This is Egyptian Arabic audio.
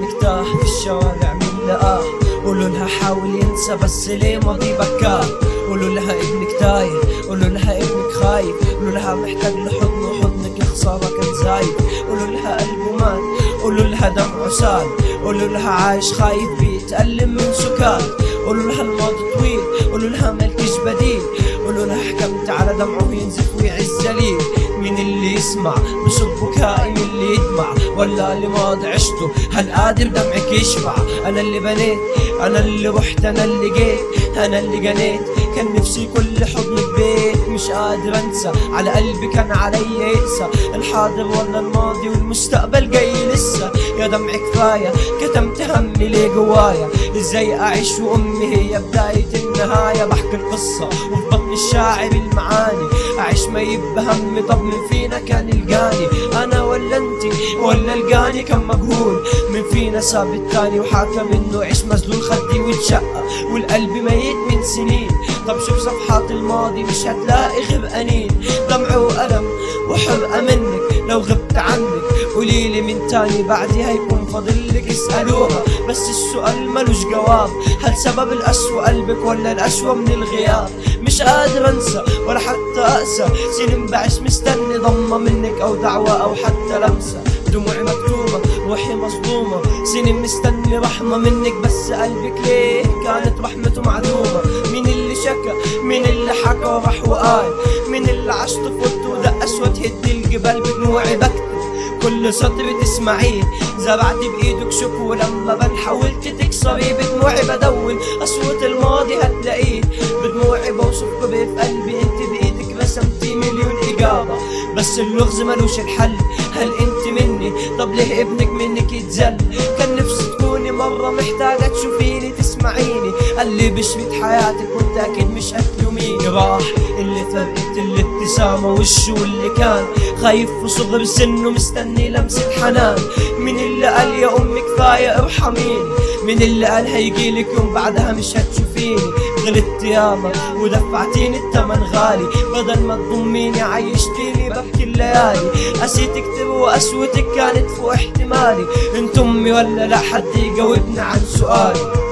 ابنك تاه في الشوارع من لقاه قولوا لها حاول ينسى بس ليه ماضي بكاه قولوا لها ابنك تايه قولوا لها ابنك خايف قولوا لها محتاج لحضن وحضنك خسارة كان زايد قولوا لها قلبه مات قولوا لها دمعه سال قولوا لها عايش خايف بيتألم من سكات قولوا لها الماضي طويل قولوا لها مالكش بديل قولوا لها حكمت على دمعه ينزف ويعز ليه مين اللي يسمع بصوت بكائي من اللي يدمع ولا اللي ماضي عشته هل قادر دمعك يشبع انا اللي بنيت انا اللي رحت انا اللي جيت انا اللي جنيت كان نفسي كل حضنك بيت مش قادر انسى على قلبي كان عليا يقسى الحاضر ولا الماضي والمستقبل جاي لسه يا دمع كفايه كتمت همي ليه جوايا ازاي اعيش وامي هي بدايه النهايه بحكي القصه وفي بطن الشاعر المعاني اعيش ما يبقى همي طب من فينا كان الجاني انا ولا انتي ولا الجاني كان مجهول من فينا ساب التاني وحاكى منه عيش مذلول خدي واتشقى والقلب ميت من سنين طب شوف صفحات الماضي مش هتلاقي غير انين دمع وألم وحرقة منك لو غبت عنك قوليلي من تاني بعدي هيكون فاضلك اسألوها بس السؤال ملوش جواب هل سبب الأسوأ قلبك ولا الأسوأ من الغياب مش قادر انسى ولا حتى اقسى سنين بعيش مستني ضمة منك او دعوة او حتى لمسة دموعي مكتوبة روحي مصدومة سنين مستني رحمة منك بس قلبك ليه كانت رحمته معدومة مين اللي شكى مين اللي حكى وراح وقال مين اللي عاش طفولته ودق اسود هد الجبال بدموعي بكتب كل سطر تسمعيه زرعت بايدك شوك ولما بن حاولت تكسريه بدموعي بدون اصوات الماضي هتلاقيه بدموعي بوصف قبي في قلبي انت بايدك رسمتي مليون اجابه بس اللغز ملوش الحل هل انت مني طب ليه ابنك منك يتذل كان نفسي تكوني مره محتاجه تشوفيني تسمعيني اللي بشريط حياتك وانت اكيد مش هتلوميني راح اللي فرقت الابتسامه وشه اللي كان خايف في صغر سنه مستني لمسه حنان من اللي قال يا امي كفايه ارحميني من اللي قال هيجيلك يوم بعدها مش هتشوفيني غلطت ياما ودفعتيني التمن غالي بدل ما تضميني عيشتيني ببكي الليالي قسيتك كتير وقسوتك كانت فوق احتمالي انت امي ولا لا حد يجاوبني عن سؤالي